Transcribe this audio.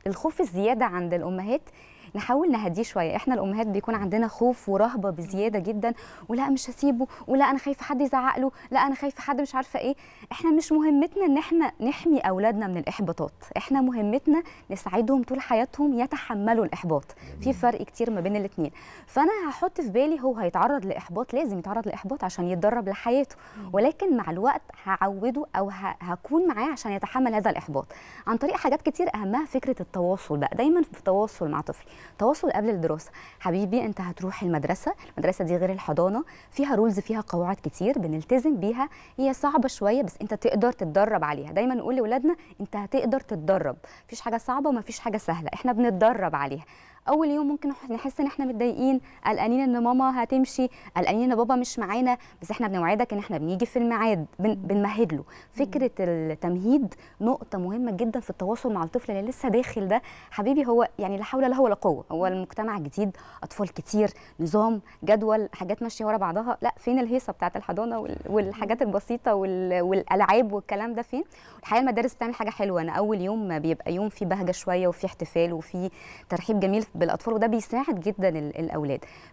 الخوف الزياده عند الامهات نحاول نهديه شويه احنا الامهات بيكون عندنا خوف ورهبه بزياده جدا ولا مش هسيبه ولا انا خايفه حد يزعق له لا انا خايفه حد مش عارفه ايه احنا مش مهمتنا ان احنا نحمي اولادنا من الاحباطات احنا مهمتنا نساعدهم طول حياتهم يتحملوا الاحباط في فرق كتير ما بين الاثنين فانا هحط في بالي هو هيتعرض لاحباط لازم يتعرض لاحباط عشان يتدرب لحياته ولكن مع الوقت هعوده او هكون معاه عشان يتحمل هذا الاحباط عن طريق حاجات كتير اهمها فكره التواصل بقى دايما في تواصل مع طفلي تواصل قبل الدراسه حبيبي انت هتروح المدرسه المدرسه دي غير الحضانه فيها رولز فيها قواعد كتير بنلتزم بيها هي صعبه شويه بس انت تقدر تتدرب عليها دايما نقول لاولادنا انت هتقدر تتدرب مفيش حاجه صعبه ومفيش حاجه سهله احنا بنتدرب عليها اول يوم ممكن نحس ان احنا متضايقين قلقانين ان ماما هتمشي قلقانين ان بابا مش معانا بس احنا بنوعدك ان احنا بنيجي في الميعاد بن بنمهد له فكره التمهيد نقطه مهمه جدا في التواصل مع الطفل اللي لسه داخل ده حبيبي هو يعني لا حول له ولا قوه هو المجتمع جديد اطفال كتير نظام جدول حاجات ماشيه ورا بعضها لا فين الهيصه بتاعه الحضانه والحاجات البسيطه والالعاب والكلام ده فين الحقيقه المدارس بتعمل حاجه حلوه انا اول يوم بيبقى يوم فيه بهجه شويه وفيه احتفال وفيه ترحيب جميل بالاطفال وده بيساعد جدا الاولاد